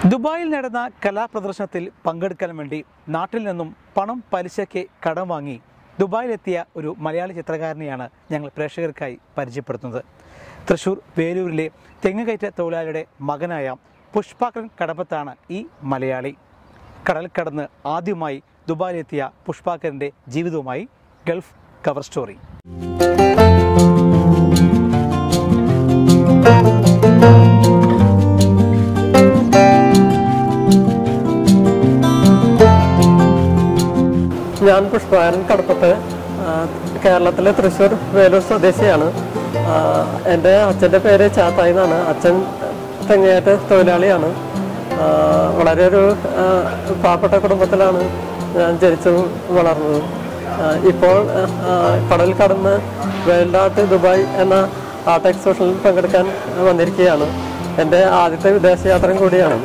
ദുബായിൽ നടന്ന കലാപ്രദർശനത്തിൽ പങ്കെടുക്കാൻ വേണ്ടി നാട്ടിൽ നിന്നും പണം പലിശയ്ക്ക് കടം വാങ്ങി ദുബായിലെത്തിയ ഒരു മലയാളി ചിത്രകാരനെയാണ് ഞങ്ങൾ പ്രേക്ഷകർക്കായി പരിചയപ്പെടുത്തുന്നത് തൃശൂർ വേലൂരിലെ തെങ്ങുകയറ്റ തൊഴിലാളിയുടെ മകനായ പുഷ്പാകരൻ കടപ്പത്താണ് ഈ മലയാളി കടൽ കടന്ന് ആദ്യമായി ദുബായിലെത്തിയ പുഷ്പാകരൻ്റെ ജീവിതവുമായി ഗൾഫ് കവർ സ്റ്റോറി ഞാൻ പുഷ്പാരൻ കടപ്പത്ത് ആ, കേരളത്തിലെ തൃശ്ശൂർ വേലൂർ സ്വദേശിയാണ് ആ, എൻ്റെ അച്ഛൻ്റെ പേര് ചാത്തായി എന്നാണ് അച്ഛൻ തെങ്ങേറ്റ തൊഴിലാളിയാണ് ആ, വളരെ ഒരു ആ, പാവപ്പെട്ട കുടുംബത്തിലാണ് ഞാൻ ജനിച്ചതും വളർന്നതും ആ, ഇപ്പോൾ ആ, ആ, കടൽ കടന്ന് വേൾഡ് ആർട്ട് ദുബായ് എന്ന ആർട്ട് എക്സിബിഷനിൽ പങ്കെടുക്കാൻ വന്നിരിക്കുകയാണ് എൻ്റെ ആദ്യത്തെ വിദേശയാത്രയും കൂടിയാണ്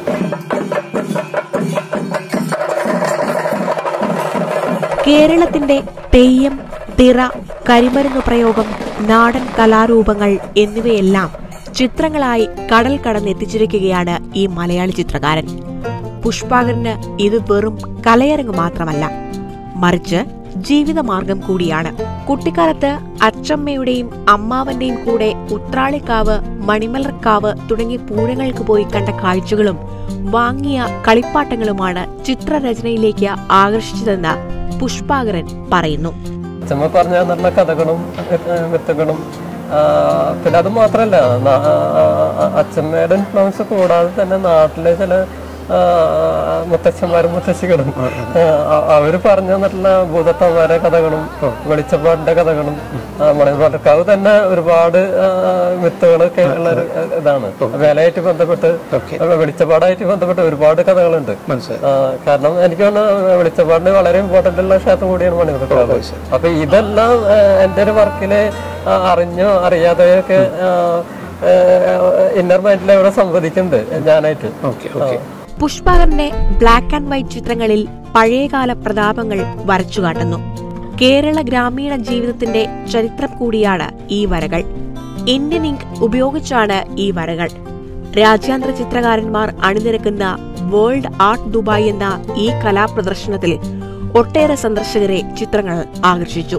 കേരളത്തിന്റെ തെയ്യം തിറ കരിമരുന്ന് പ്രയോഗം നാടൻ കലാരൂപങ്ങൾ എന്നിവയെല്ലാം ചിത്രങ്ങളായി കടൽ കടന്നെത്തിച്ചിരിക്കുകയാണ് ഈ മലയാളി ചിത്രകാരൻ പുഷ്പാകരന് ഇത് വെറും കലയരങ്ങ് മാത്രമല്ല മറിച്ച് ജീവിതമാർഗം കൂടിയാണ് കുട്ടിക്കാലത്ത് അച്ചമ്മയുടെയും അമ്മാവന്റെയും കൂടെ ഉത്രാളിക്കാവ് മണിമലർക്കാവ് തുടങ്ങിയ പൂരങ്ങൾക്ക് പോയി കണ്ട കാഴ്ചകളും വാങ്ങിയ കളിപ്പാട്ടങ്ങളുമാണ് ചിത്രരചനയിലേക്ക് ആകർഷിച്ചതെന്ന് പുഷ്പാകരൻ പറയുന്നു അച്ഛമ്മ പറഞ്ഞു തന്നിട്ടുള്ള കഥകളും ഏഹ്, വിത്തുകളും ആ, പിന്നെ അത് മാത്രമല്ല നാ- ആ, ആ, അച്ഛമ്മയുടെ ഇൻഫ്ലുവൻസ് കൂടാതെ തന്നെ നാട്ടിലെ ചില ആ, മുത്തച്ഛന്മാരും മുത്തശ്ശികളും അവർ പറഞ്ഞു തന്നിട്ടുള്ള ഭൂതത്തന്മാരെ കഥകളും വെളിച്ചപ്പാടിന്റെ കഥകളും ആ, മണിമലർക്കാവ് തന്നെ ഒരുപാട് ആ, മിത്തുകളൊക്കെ ഉള്ള ഒരു ഇതാണ് വേലയായിട്ട് ബന്ധപ്പെട്ട് വെളിച്ചപ്പാടായിട്ട് ബന്ധപ്പെട്ട് ഒരുപാട് കഥകളുണ്ട് ആ, കാരണം എനിക്ക് തോന്നുന്നു വെളിച്ചപ്പാടിന് വളരെ ഇമ്പോർട്ടന്റ് ഉള്ള ക്ഷേത്രം കൂടിയാണ് മണിമലക്കാവ് അപ്പൊ ഇതെല്ലാം ആ, എൻ്റെ ഒരു വർക്കില് ആ, അറിഞ്ഞോ അറിയാതെയോ ഒക്കെ ഇന്നർ മൈൻഡിൽ ഇവിടെ സംവദിക്കുന്നുണ്ട് ഞാനായിട്ട് പുഷ്പാകരന്റെ ബ്ലാക്ക് ആൻഡ് വൈറ്റ് ചിത്രങ്ങളിൽ പഴയകാല പ്രതാപങ്ങൾ വരച്ചുകാട്ടുന്നു കേരള ഗ്രാമീണ ജീവിതത്തിന്റെ ചരിത്രം കൂടിയാണ് ഈ വരകൾ ഇന്ത്യൻ ഇങ്ക് ഉപയോഗിച്ചാണ് ഈ വരകൾ രാജ്യാന്തര ചിത്രകാരന്മാർ അണിനിരക്കുന്ന വേൾഡ് ആർട്ട് ദുബായ് എന്ന ഈ കലാപ്രദർശനത്തിൽ ഒട്ടേറെ സന്ദർശകരെ ചിത്രങ്ങൾ ആകർഷിച്ചു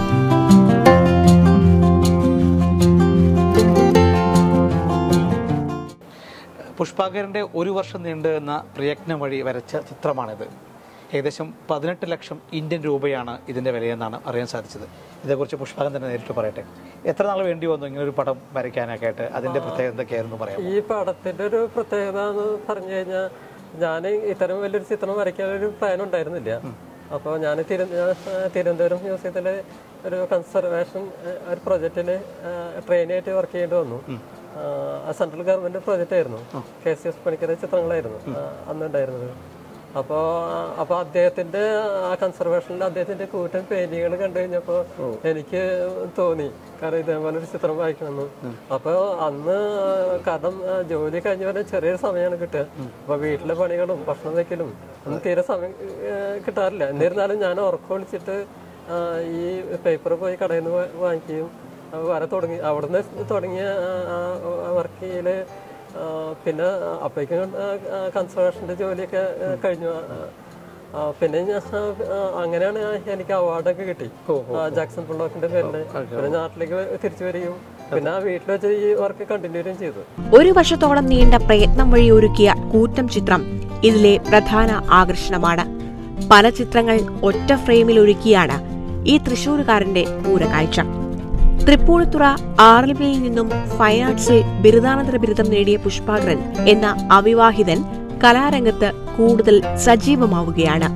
പുഷ്പാകരൻ്റെ ഒരു വർഷം നീണ്ടു നിന്ന പ്രയത്നം വഴി വരച്ച ചിത്രമാണിത് ഏകദേശം പതിനെട്ട് ലക്ഷം ഇന്ത്യൻ രൂപയാണ് ഇതിൻ്റെ വിലയെന്നാണ് അറിയാൻ സാധിച്ചത് ഇതേക്കുറിച്ച് പുഷ്പാകൻ തന്നെ നേരിട്ട് പറയട്ടെ എത്ര നാൾ വേണ്ടി വന്നു ഇങ്ങനെ ഒരു പടം വരയ്ക്കാനൊക്കെ ആയിട്ട് അതിൻ്റെ പ്രത്യേകത എന്തൊക്കെയായിരുന്നു പറയാം ഈ പടത്തിന്റെ ഒരു പ്രത്യേകത എന്ന് പറഞ്ഞു കഴിഞ്ഞാൽ ഞാൻ ഇത്തരം വലിയൊരു ചിത്രം വരയ്ക്കാൻ ഒരു പ്ലാൻ ഉണ്ടായിരുന്നില്ല അപ്പോൾ ഞാൻ തിരുവനന്തപുരം മ്യൂസിയത്തിലെ ഒരു കൺസർവേഷൻ ഒരു പ്രൊജക്റ്റിൽ ട്രെയിനായിട്ട് വർക്ക് ചെയ്യേണ്ടി വന്നു ആ സെൻട്രൽ ഗവൺമെന്റ് പ്രൊജക്റ്റ് ആയിരുന്നു കെ സി എസ് പണിക്കര ചിത്രങ്ങളായിരുന്നു ആ, അന്നുണ്ടായിരുന്നത് അപ്പോൾ അപ്പോൾ അദ്ദേഹത്തിന്റെ ആ കൺസർവേഷനിൽ അദ്ദേഹത്തിന്റെ കൂറ്റൻ പെയിന്റിങ്ങൾ കണ്ടു കഴിഞ്ഞപ്പോൾ എനിക്ക് തോന്നി കാരണം ഇതേപോലെ ഒരു ചിത്രം വായിക്കണമെന്ന് അപ്പോൾ അന്ന് കാരണം ആ, ജോലി കഴിഞ്ഞ വരെ ചെറിയൊരു സമയമാണ് കിട്ടുക അപ്പോൾ വീട്ടിലെ പണികളും ഭക്ഷണം വയ്ക്കലും ഒന്നും തീരെ സമയം ഏ, കിട്ടാറില്ല എന്നിരുന്നാലും ഞാൻ ഉറക്കം വിളിച്ചിട്ട് ആ, ഈ പേപ്പർ പോയി കടയിൽ നിന്ന് വാ- വാങ്ങിക്കുകയും ആ, വര തുടങ്ങി അവിടുന്ന് തുടങ്ങിയ വർക്ക് ചെയ്യല് ആ, പിന്നെ അപ്പോഴേക്കും കൺസർവേഷന്റെ ജോലിയൊക്കെ ആ, കഴിഞ്ഞു ആ, ആ, പിന്നെ ഞാൻ ആ, അങ്ങനെയാണ് എനിക്ക് അവാർഡൊക്കെ കിട്ടി ആ, ജാക്സൺ പുള്ളോക്കിന്റെ പേരില് പിന്നെ നാട്ടിലേക്ക് തിരിച്ചു വരികയും പിന്നെ ആ വീട്ടിൽ വെച്ച് ഈ വർക്ക് കണ്ടിന്യൂ ചെയ്തു ഒരു വർഷത്തോളം നീണ്ട പ്രയത്നം വഴി ഒരുക്കിയ കൂറ്റം ചിത്രം ഇതിലെ പ്രധാന ആകർഷണമാണ് പല ചിത്രങ്ങൾ ഒറ്റ ഫ്രെയിമിൽ ഒരുക്കിയാണ് ഈ തൃശൂരുകാരന്റെ പൂരകാഴ്ച തൃപ്പൂണിത്തുറ ആർ എൽ ബിയിൽ നിന്നും ഫൈൻ ആർട്സിൽ ബിരുദാനന്തര ബിരുദം നേടിയ പുഷ്പാകരൻ എന്ന അവിവാഹിതൻ കലാരംഗത്ത് കൂടുതൽ സജീവമാവുകയാണ്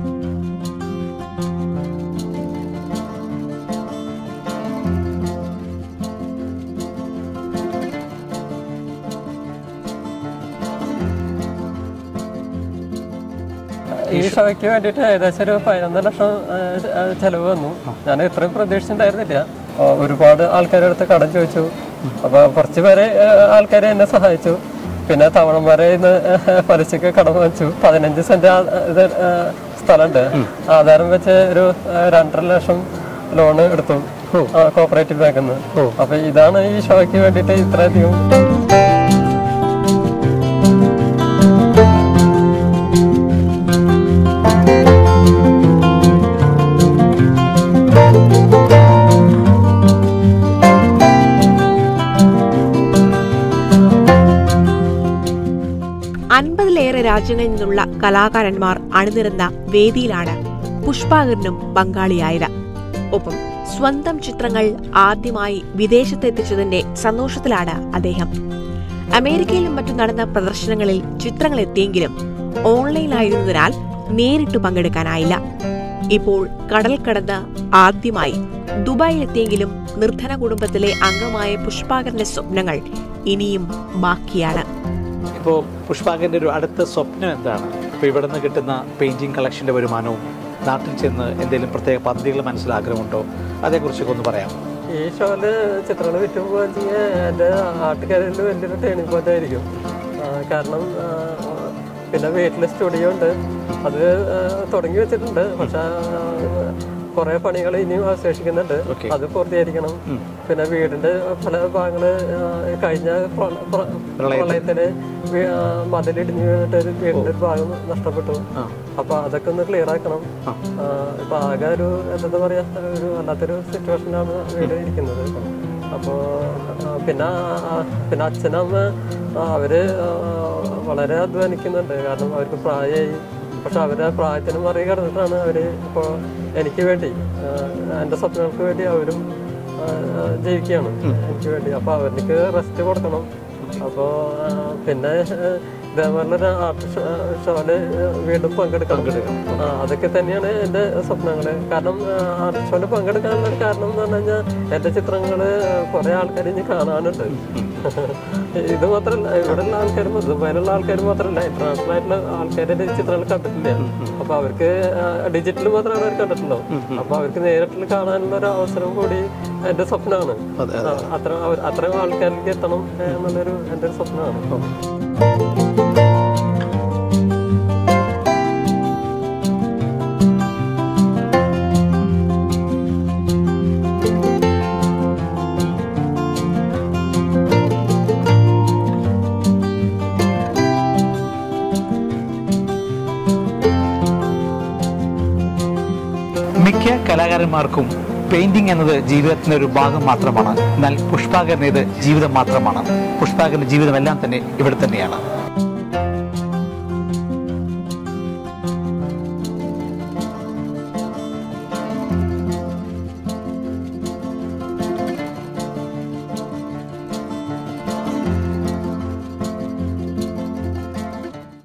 ഈ ഷോയ്ക്ക് വേണ്ടിയിട്ട് ഏകദേശം ഒരു പതിനൊന്ന് ലക്ഷം ആ, ആ, ചെലവ് വന്നു ഞാൻ ഇത്രയും പ്രതീക്ഷിച്ചിട്ടുണ്ടായിരുന്നില്ല ആ, ഒരുപാട് ആൾക്കാരുടെ അടുത്ത് കടം ചോദിച്ചു അപ്പൊ കുറച്ച് പേരെ ആൾക്കാരെ എന്നെ സഹായിച്ചു പിന്നെ തവണന്മാരെ ഇന്ന് പലിശക്ക് കടം വാങ്ങിച്ചു പതിനഞ്ച് സെന്റ് ആ- ഇത് ആ, സ്ഥലമുണ്ട് ആധാരം വെച്ച് ഒരു ആ, രണ്ടര ലക്ഷം ലോണ് എടുത്തു കോപ്പറേറ്റീവ് ബാങ്കിൽ നിന്ന് അപ്പൊ ഇതാണ് ഈ ഷോയ്ക്ക് വേണ്ടിയിട്ട് ഇത്രയധികം അൻപതിലേറെ രാജ്യങ്ങളിൽ നിന്നുള്ള കലാകാരന്മാർ അണിനിരുന്ന വേദിയിലാണ് പുഷ്പാകരനും പങ്കാളിയായത് ഒപ്പം സ്വന്തം ചിത്രങ്ങൾ ആദ്യമായി വിദേശത്തെത്തിച്ചതിന്റെ സന്തോഷത്തിലാണ് അദ്ദേഹം അമേരിക്കയിലും മറ്റും നടന്ന പ്രദർശനങ്ങളിൽ ചിത്രങ്ങൾ എത്തിയെങ്കിലും ഓൺലൈനായിരുന്നതിനാൽ നേരിട്ട് പങ്കെടുക്കാനായില്ല ഇപ്പോൾ കടൽ കടന്ന് ആദ്യമായി ദുബായിലെത്തിയെങ്കിലും നിർധന കുടുംബത്തിലെ അംഗമായ പുഷ്പാകരന്റെ സ്വപ്നങ്ങൾ ഇനിയും ബാക്കിയാണ് ഇപ്പോൾ പുഷ്പാകരൻ്റെ ഒരു അടുത്ത സ്വപ്നം എന്താണ് ഇപ്പോൾ ഇവിടെ നിന്ന് കിട്ടുന്ന പെയിൻറ്റിങ് കളക്ഷൻ്റെ വരുമാനവും നാട്ടിൽ ചെന്ന് എന്തെങ്കിലും പ്രത്യേക പദ്ധതികൾ മനസ്സിൽ ആഗ്രഹമുണ്ടോ അതേക്കുറിച്ചൊക്കെ ഒന്ന് പറയാം ഈ ഷോയില് ചിത്രങ്ങൾ വിറ്റു പോകാൻ ചെയ്യാൻ എൻ്റെ ആട്ടുകാരിൽ വലിയൊരു ടേണിംഗ് പോയിന്റ് ആയിരിക്കും ആ, കാരണം ആ, പിന്നെ വീട്ടിൽ സ്റ്റുഡിയോ ഉണ്ട് അത് ആ, തുടങ്ങി വെച്ചിട്ടുണ്ട് പക്ഷെ കുറെ പണികൾ ഇനിയും അവശേഷിക്കുന്നുണ്ട് Okay. അത് പൂർത്തീകരിക്കണം പിന്നെ വീടിന്റെ പല ഭാഗങ്ങള് ആ, കഴിഞ്ഞ പ്ര- പ്ര- പ്രളയത്തില് വീ- ആ, മതിലിടിഞ്ഞ് വീണിട്ട് ഒരു വീടിന്റെ ഒരു ഭാഗം നഷ്ടപ്പെട്ടു ആ. അപ്പൊ അതൊക്കെ ഒന്ന് ക്ലിയർ ആക്കണം ആ. ആ, ഇപ്പൊ ആകെ ഒരു എന്താ പറയാ ഒരു വല്ലാത്തൊരു സിറ്റുവേഷനാണ് വീട് ഇരിക്കുന്നത് അപ്പോ ആ, പിന്നെ ആ, പിന്നെ അച്ഛനമ്മ ആ, അവര് ആ, വളരെ അധ്വാനിക്കുന്നുണ്ട് കാരണം അവർക്ക് പ്രായമായി പക്ഷെ അവരെ പ്രായത്തിന് മറികടന്നിട്ടാണ് അവര് ഇപ്പോൾ എനിക്ക് വേണ്ടി ആ, എൻ്റെ സ്വപ്നങ്ങൾക്ക് വേണ്ടി അവരും ആ, ആ, ജീവിക്കുകയാണ് എനിക്ക് വേണ്ടി അപ്പൊ അവർക്ക് റെസ്റ്റ് കൊടുക്കണം അപ്പോ ആ, പിന്നെ ആ, ഇതേപോലെ ആർട്ട് ഷോയില് വീണ്ടും പങ്കെടുക്കണം ആ, അതൊക്കെ തന്നെയാണ് എൻ്റെ സ്വപ്നങ്ങള് കാരണം ആർട്ട് ഷോയില് പങ്കെടുക്കാനുള്ള ഒരു കാരണം എന്ന് പറഞ്ഞു കഴിഞ്ഞാൽ എൻ്റെ ചിത്രങ്ങള് കുറെ ആൾക്കാർ ഇനി കാണാനുണ്ട് ഇത് മാത്രമല്ല ഇവിടെയുള്ള ആൾക്കാരും ദുബായിലുള്ള ആൾക്കാർ മാത്രമല്ല ഇന്റർനാഷണൽ ആയിട്ടുള്ള ആൾക്കാരുടെ ചിത്രങ്ങൾ കണ്ടിട്ടില്ല അപ്പൊ അവർക്ക് ഡിജിറ്റൽ മാത്രമാണ് അവർ കണ്ടിട്ടുള്ളൂ അപ്പൊ അവർക്ക് നേരിട്ട് കാണാനുള്ള ഒരു അവസരം കൂടി എന്റെ സ്വപ്നമാണ് അതെ, ആ, അത്ര അവർ- അത്രയും ആൾക്കാരിലേക്ക് എത്തണം എന്നുള്ളൊരു എൻ്റെ ഒരു സ്വപ്നമാണ് മിക്ക കലാകാരന്മാർക്കും പെയിന്റിംഗ് എന്നത് ജീവിതത്തിന്റെ ഒരു ഭാഗം മാത്രമാണ് എന്നാൽ പുഷ്പാകരന് ഇത് ജീവിതം മാത്രമാണ് പുഷ്പാകരന്റെ ജീവിതമെല്ലാം തന്നെ ഇവിടെ തന്നെയാണ്